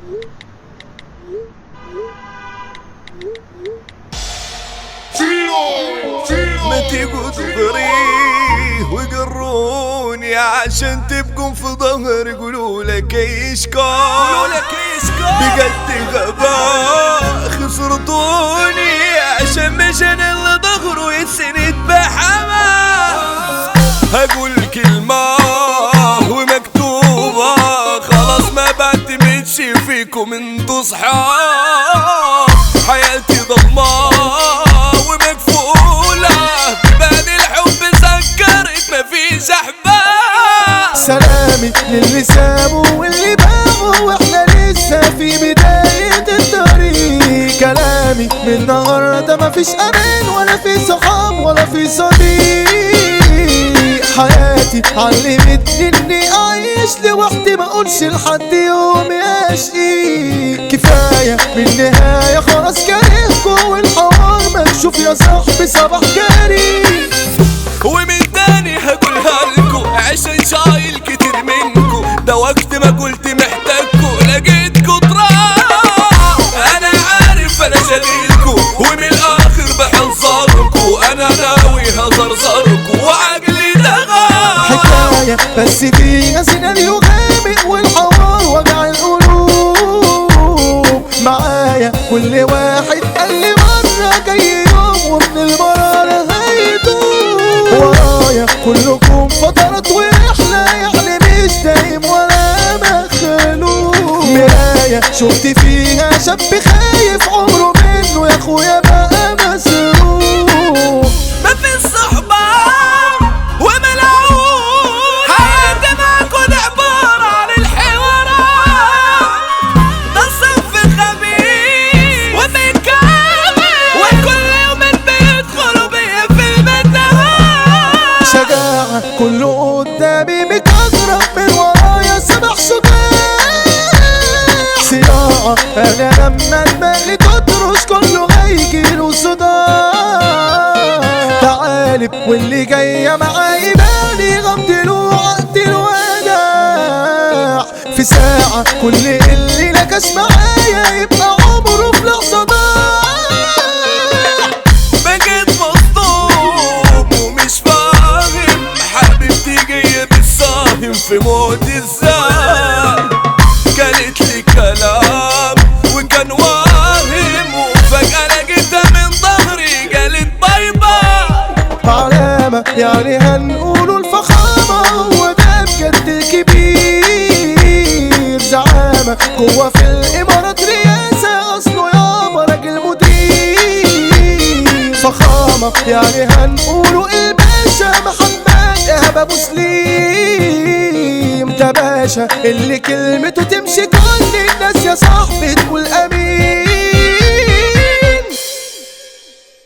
ما تيجوا تغري وقروني عشان تبقوا في ظهري يقولوا لك يشكر قولوا لك يشكر بجد غباء خسرتوني عشان مش انا اللي ظهره يتسند بحما هقول كلمة ومكتوبة خلاص ما بعتمدش فيكم انتوا صحاب حياتي ضلمة ومقفولة بان الحب سكرت مفيش احباب سلامي للي سابوا واللي باعوا واحنا لسه في بداية الطريق كلامي من النهاردة مفيش امان ولا في صحاب ولا في صديق حياتي علمتني اني اعيش لوحدي ما اقولش لحد يوم يا شقيق كفاية من نهاية خلاص كارهكوا والحوار مكشوف يا صاحبي صباح كريم ومن تاني هقولها لكو عشان شايل كتير منكو ده وقت ما قلت محتاجكو لقيتكو تراب انا عارف انا شغيلكو ومن الاخر بحذركو انا ناوي هزرزركو وعقلي دغاب حكاية بس فيها سيناريو غامق والحوار وجع القلوب معايا كل واحد قال لي مرة جاي يوم ومن المرارة هيدوب ورايا كلكم فترات ورحلة يعني مش دايم ولا مخلوق مراية شفت فيها شاب خايف عمره منه يا اخويا بقى مسروق ما في صحبة وملعون حياتي معاكو ده عبارة عن الحوارات ده الصف خبيث وبيكمل وكل يوم بيدخلوا بيا في المنتهى شجاعة كله قدامي مكسرة من ورايا سبع شجاع صياعة أنا لما دماغي تطرش كله هيجيله صداع تعالب واللي جاية معايا بالي غمضله عقدله وجع في ساعة كل اللي نكش معايا يبقى عمره في لحظة ضاع بقيت مصدوم ومش فاهم حبيبتي جاية بتساهم في موتي ازاي قالت لي كلام وكان واهم وفجأة لقيتها من ظهري قالت باي باي علامة يعني هنقوله الفخامة هو ده بجد الكبير زعامة جوه في الإمارات رئاسة أصله يابا راجل مدير فخامة يعني هنقوله الباشا محمد إيهاب أبو سليم ده باشا اللي كلمته تمشي كل الناس يا صاحبي تقول أمين